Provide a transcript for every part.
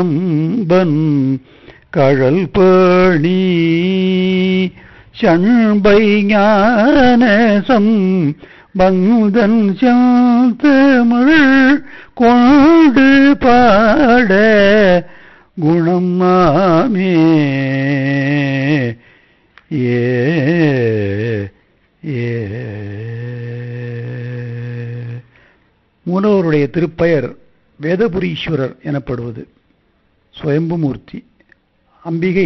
Amphan கழல் பேணி சண்பை ஞானசம் பங்குதன் செந்தமிழ் கொண்டு பாட குணம் மாமே ஏ ஏ மூலவருடைய திருப்பெயர் வேதபுரீஸ்வரர் எனப்படுவது சுயம்புமூர்த்தி அம்பிகை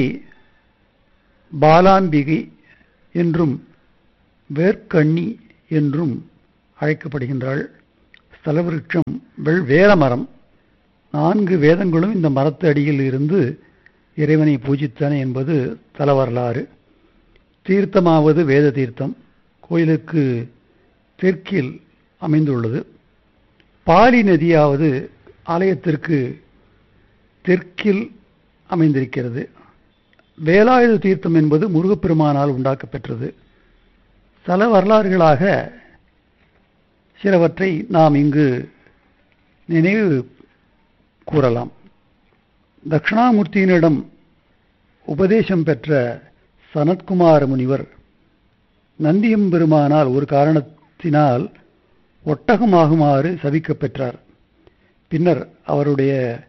பாலாம்பிகை என்றும் வேர்க்கண்ணி என்றும் அழைக்கப்படுகின்றாள் ஸ்தலவிருட்சம் வெள் வேலமரம் நான்கு வேதங்களும் இந்த மரத்து அடியில் இருந்து இறைவனை பூஜித்தன என்பது தல வரலாறு தீர்த்தமாவது வேத தீர்த்தம் கோயிலுக்கு தெற்கில் அமைந்துள்ளது பாலி நதியாவது ஆலயத்திற்கு தெற்கில் அமைந்திருக்கிறது வேலாயுத தீர்த்தம் என்பது முருகப்பெருமானால் உண்டாக்கப்பெற்றது தல வரலாறுகளாக சிலவற்றை நாம் இங்கு நினைவு கூறலாம் தட்சிணாமூர்த்தியினிடம் உபதேசம் பெற்ற சனத்குமார முனிவர் நந்தியம்பெருமானால் ஒரு காரணத்தினால் ஒட்டகமாகுமாறு சபிக்கப் பெற்றார் பின்னர் அவருடைய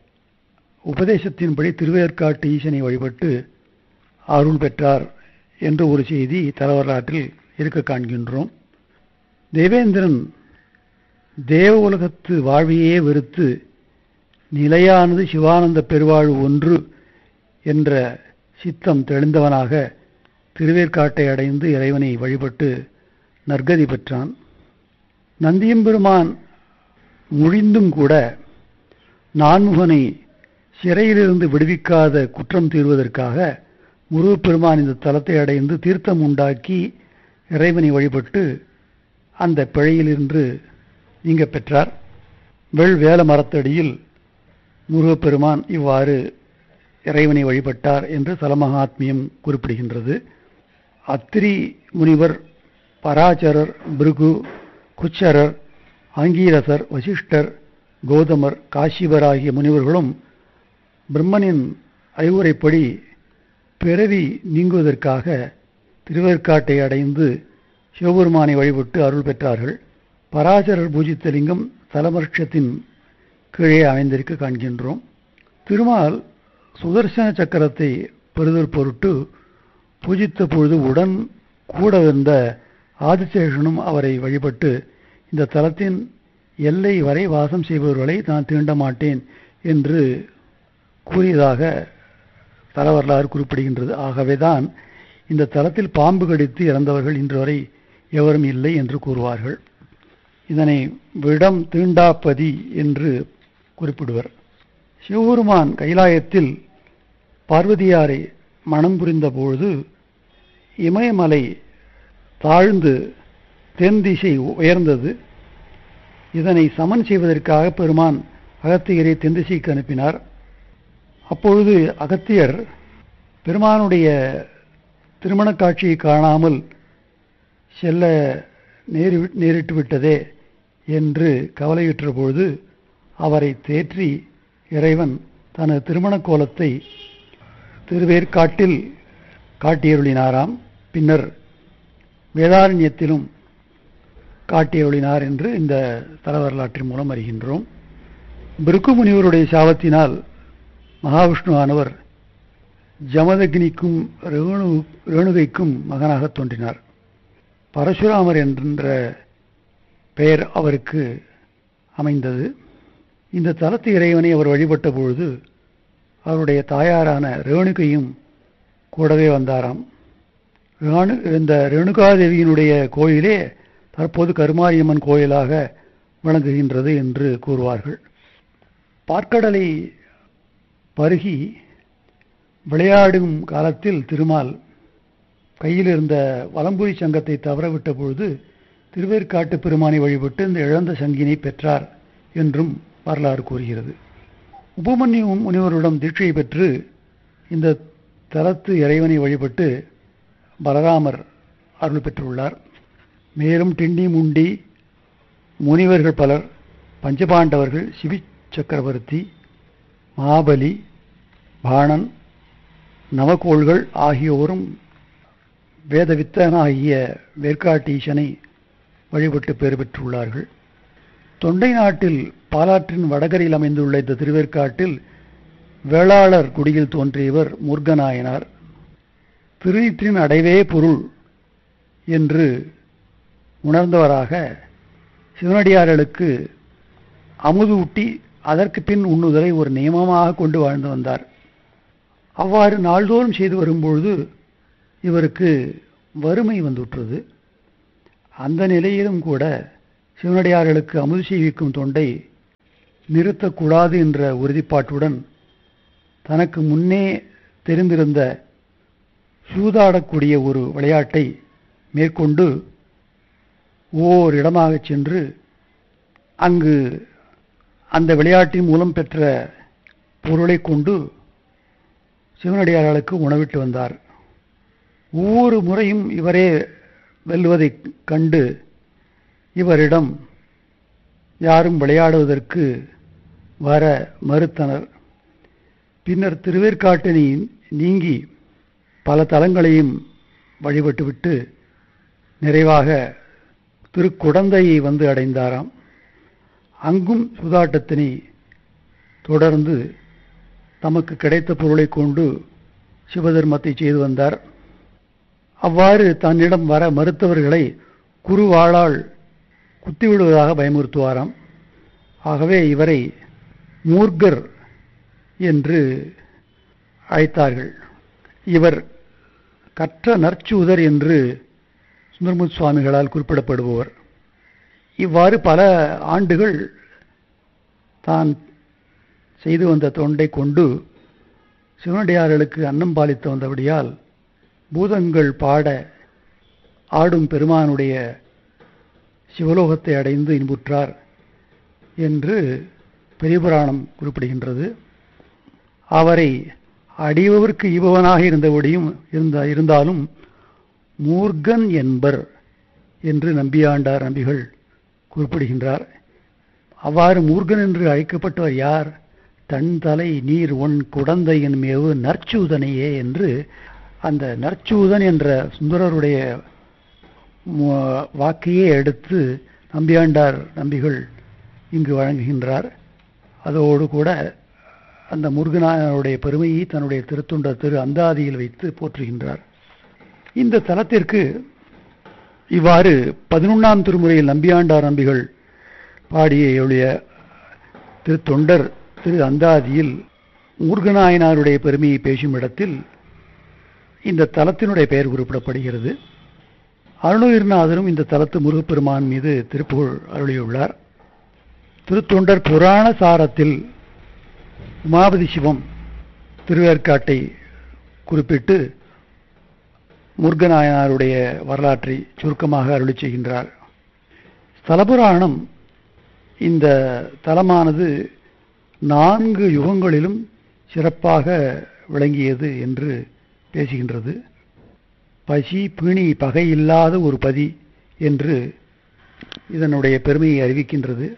உபதேசத்தின்படி திருவேற்காட்டு ஈசனை வழிபட்டு அருள் பெற்றார் என்ற ஒரு செய்தி தலவரலாற்றில் இருக்க காண்கின்றோம் தேவேந்திரன் தேவ உலகத்து வாழ்வையே வெறுத்து நிலையானது சிவானந்த பெருவாழ்வு ஒன்று என்ற சித்தம் தெளிந்தவனாக திருவேற்காட்டை அடைந்து இறைவனை வழிபட்டு நற்கதி பெற்றான் நந்தியம்பெருமான் முழிந்தும் கூட நான்முகனை சிறையிலிருந்து விடுவிக்காத குற்றம் தீர்வதற்காக முருகப்பெருமான் இந்த தலத்தை அடைந்து தீர்த்தம் உண்டாக்கி இறைவனை வழிபட்டு அந்த பிழையிலிருந்து நீங்க பெற்றார் வெள் வேல மரத்தடியில் முருகப்பெருமான் இவ்வாறு இறைவனை வழிபட்டார் என்று தலமகாத்மியம் குறிப்பிடுகின்றது அத்திரி முனிவர் பராச்சரர் பிருகு குச்சரர் ஆங்கீரசர் வசிஷ்டர் கௌதமர் காசிவர் ஆகிய முனிவர்களும் பிரம்மனின் அறிவுரைப்படி பிறவி நீங்குவதற்காக திருவேற்காட்டை அடைந்து சிவபெருமானை வழிபட்டு அருள் பெற்றார்கள் பராசரர் பூஜித்த லிங்கம் தலமருஷத்தின் கீழே அமைந்திருக்க காண்கின்றோம் திருமால் சுதர்சன சக்கரத்தை பெறுதல் பொருட்டு பூஜித்த பொழுது உடன் கூட வந்த ஆதிசேஷனும் அவரை வழிபட்டு இந்த தலத்தின் எல்லை வரை வாசம் செய்பவர்களை நான் தீண்ட மாட்டேன் என்று கூறியதாக தல வரலாறு குறிப்பிடுகின்றது ஆகவேதான் இந்த தலத்தில் பாம்பு கடித்து இறந்தவர்கள் இன்று வரை எவரும் இல்லை என்று கூறுவார்கள் இதனை விடம் தீண்டாப்பதி என்று குறிப்பிடுவர் சிவபெருமான் கைலாயத்தில் பார்வதியாரை மனம் புரிந்த பொழுது இமயமலை தாழ்ந்து தென் திசை உயர்ந்தது இதனை சமன் செய்வதற்காக பெருமான் அகத்தியரை தென் திசைக்கு அனுப்பினார் அப்பொழுது அகத்தியர் பெருமானுடைய திருமண காட்சியை காணாமல் செல்ல நேரி நேரிட்டு விட்டதே என்று கவலையுற்ற பொழுது அவரை தேற்றி இறைவன் தனது திருமண கோலத்தை திருவேற்காட்டில் காட்டியருளினாராம் பின்னர் வேதாரண்யத்திலும் காட்டியருளினார் என்று இந்த தல வரலாற்றின் மூலம் அறிகின்றோம் பிருக்கு முனிவருடைய சாபத்தினால் மகாவிஷ்ணு ஆனவர் ஜமதக்னிக்கும் ரேணு ரேணுகைக்கும் மகனாக தோன்றினார் பரசுராமர் என்ற பெயர் அவருக்கு அமைந்தது இந்த தலத்து இறைவனை அவர் வழிபட்ட பொழுது அவருடைய தாயாரான ரேணுகையும் கூடவே வந்தாராம் ரேணு இந்த ரேணுகாதேவியினுடைய கோயிலே தற்போது கருமாரியம்மன் கோயிலாக விளங்குகின்றது என்று கூறுவார்கள் பார்க்கடலை பருகி விளையாடும் காலத்தில் திருமால் கையில் இருந்த வலம்புரி சங்கத்தை தவறவிட்ட பொழுது திருவேற்காட்டு பெருமானை வழிபட்டு இந்த இழந்த சங்கினை பெற்றார் என்றும் வரலாறு கூறுகிறது உபமன்யு முனிவரிடம் தீட்சை பெற்று இந்த தலத்து இறைவனை வழிபட்டு பலராமர் அருள் பெற்றுள்ளார் மேலும் டிண்டி முண்டி முனிவர்கள் பலர் பஞ்சபாண்டவர்கள் சிவி சக்கரவர்த்தி மாபலி பாணன் நவகோள்கள் ஆகியோரும் வேதவித்தனாகிய வேர்க்காட்டீசனை வழிபட்டு பெயர் பெற்றுள்ளார்கள் தொண்டை நாட்டில் பாலாற்றின் வடகரையில் அமைந்துள்ள இந்த திருவேற்காட்டில் வேளாளர் குடியில் தோன்றியவர் முருகநாயனார் திருநீற்றின் அடைவே பொருள் என்று உணர்ந்தவராக சிவனடியார்களுக்கு அமுது ஊட்டி அதற்கு பின் உண்ணுதலை ஒரு நியமமாக கொண்டு வாழ்ந்து வந்தார் அவ்வாறு நாள்தோறும் செய்து வரும்பொழுது இவருக்கு வறுமை வந்துற்றது அந்த நிலையிலும் கூட சிவனடியார்களுக்கு அமுது செய்விக்கும் தொண்டை நிறுத்தக்கூடாது என்ற உறுதிப்பாட்டுடன் தனக்கு முன்னே தெரிந்திருந்த சூதாடக்கூடிய ஒரு விளையாட்டை மேற்கொண்டு ஓர் இடமாகச் சென்று அங்கு அந்த விளையாட்டின் மூலம் பெற்ற பொருளை கொண்டு சிவனடியார்களுக்கு உணவிட்டு வந்தார் ஒவ்வொரு முறையும் இவரே வெல்வதைக் கண்டு இவரிடம் யாரும் விளையாடுவதற்கு வர மறுத்தனர் பின்னர் திருவேற்காட்டினை நீங்கி பல தலங்களையும் வழிபட்டுவிட்டு நிறைவாக திருக்குடந்தையை வந்து அடைந்தாராம் அங்கும் சூதாட்டத்தினை தொடர்ந்து தமக்கு கிடைத்த பொருளை கொண்டு சிவதர்மத்தை செய்து வந்தார் அவ்வாறு தன்னிடம் வர மறுத்தவர்களை குருவாளால் குத்திவிடுவதாக பயமுறுத்துவாராம் ஆகவே இவரை மூர்கர் என்று அழைத்தார்கள் இவர் கற்ற நற்சூதர் என்று சுந்தரமுத் சுவாமிகளால் குறிப்பிடப்படுபவர் இவ்வாறு பல ஆண்டுகள் தான் செய்து வந்த தொண்டை கொண்டு சிவனடியார்களுக்கு அன்னம் பாலித்து வந்தபடியால் பூதங்கள் பாட ஆடும் பெருமானுடைய சிவலோகத்தை அடைந்து இன்புற்றார் என்று பெரியபுராணம் குறிப்பிடுகின்றது அவரை அடியவருக்கு ஈபவனாக இருந்தபடியும் இருந்த இருந்தாலும் மூர்கன் என்பர் என்று நம்பியாண்டார் நம்பிகள் குறிப்பிடுகின்றார் அவ்வாறு மூர்கன் என்று அழைக்கப்பட்டவர் யார் தன் தலை நீர் ஒன் குடந்தையின் மேவு நற்சூதனையே என்று அந்த நற்சூதன் என்ற சுந்தரருடைய வாக்கையே எடுத்து நம்பியாண்டார் நம்பிகள் இங்கு வழங்குகின்றார் அதோடு கூட அந்த முருகனாருடைய பெருமையை தன்னுடைய திருத்தொண்ட திரு அந்தாதியில் வைத்து போற்றுகின்றார் இந்த தலத்திற்கு இவ்வாறு பதினொன்றாம் திருமுறையில் நம்பியாண்டார் நம்பிகள் பாடிய எழுதிய திருத்தொண்டர் திரு அந்தாதியில் முருகநாயனாருடைய பெருமையை பேசும் இடத்தில் இந்த தலத்தினுடைய பெயர் குறிப்பிடப்படுகிறது அருணகிரிநாதரும் இந்த தலத்து முருகப்பெருமான் மீது திருப்புகழ் அருளியுள்ளார் திருத்தொண்டர் புராண சாரத்தில் உமாபதி சிவம் திருவேற்காட்டை குறிப்பிட்டு முருகநாயனாருடைய வரலாற்றை சுருக்கமாக அருளி செய்கின்றார் ஸ்தலபுராணம் இந்த தலமானது நான்கு யுகங்களிலும் சிறப்பாக விளங்கியது என்று பேசுகின்றது பசி பிணி பகை இல்லாத ஒரு பதி என்று இதனுடைய பெருமையை அறிவிக்கின்றது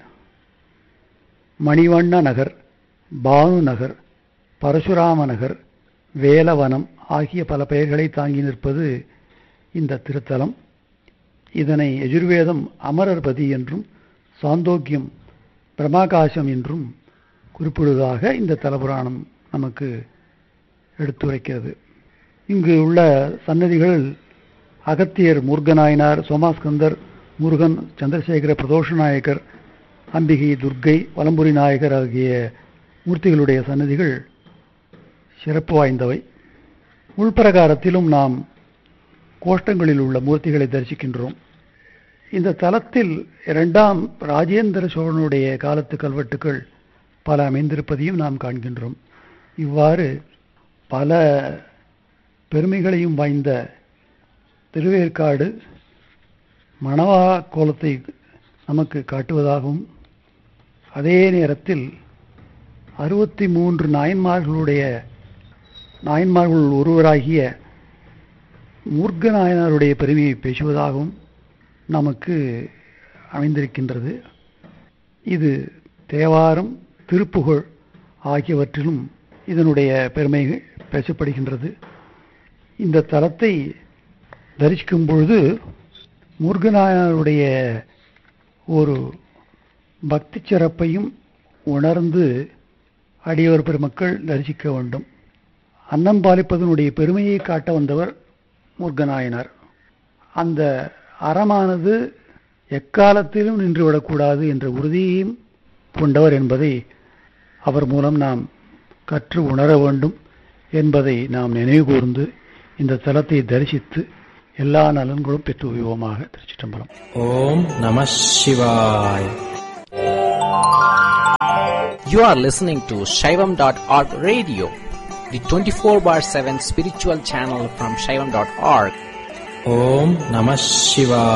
மணிவண்ண நகர் பானு நகர் பரசுராம நகர் வேலவனம் ஆகிய பல பெயர்களை தாங்கி நிற்பது இந்த திருத்தலம் இதனை எஜுர்வேதம் அமரர்பதி என்றும் சாந்தோக்கியம் பிரமாகாசம் என்றும் குறிப்பிடுவதாக இந்த தலபுராணம் நமக்கு எடுத்துரைக்கிறது இங்கு உள்ள சன்னதிகள் அகத்தியர் முருகநாயனார் சோமாஸ்கந்தர் முருகன் சந்திரசேகர பிரதோஷ நாயக்கர் அம்பிகை துர்க்கை வலம்புரி நாயகர் ஆகிய மூர்த்திகளுடைய சன்னதிகள் சிறப்பு வாய்ந்தவை உள்பிரகாரத்திலும் நாம் கோஷ்டங்களில் உள்ள மூர்த்திகளை தரிசிக்கின்றோம் இந்த தலத்தில் இரண்டாம் ராஜேந்திர சோழனுடைய காலத்து கல்வெட்டுக்கள் பல அமைந்திருப்பதையும் நாம் காண்கின்றோம் இவ்வாறு பல பெருமைகளையும் வாய்ந்த திருவேற்காடு மணவா கோலத்தை நமக்கு காட்டுவதாகவும் அதே நேரத்தில் அறுபத்தி மூன்று நாயன்மார்களுடைய நாயன்மார்கள் ஒருவராகிய மூர்க்க நாயனாருடைய பெருமையை பேசுவதாகவும் நமக்கு அமைந்திருக்கின்றது இது தேவாரம் திருப்புகழ் ஆகியவற்றிலும் இதனுடைய பெருமை பேசப்படுகின்றது இந்த தலத்தை தரிசிக்கும் பொழுது முருகனாருடைய ஒரு பக்தி சிறப்பையும் உணர்ந்து அடியவர் பெருமக்கள் தரிசிக்க வேண்டும் அன்னம் பாலிப்பதனுடைய பெருமையை காட்ட வந்தவர் முருகநாயனார் அந்த அறமானது எக்காலத்திலும் நின்றுவிடக்கூடாது என்ற உறுதியையும் கொண்டவர் என்பதை அவர் மூலம் நாம் கற்று உணர வேண்டும் என்பதை நாம் நினைவு கூர்ந்து இந்த தலத்தை தரிசித்து எல்லா நலன்களும் பெற்று உய்வோமாக திருச்சிட்டம்பலம் ஓம் நம சிவாய் You are listening to Shaivam.org radio, the 24 bar 7 spiritual channel from Shaivam.org. ஓம் நம சிவாய்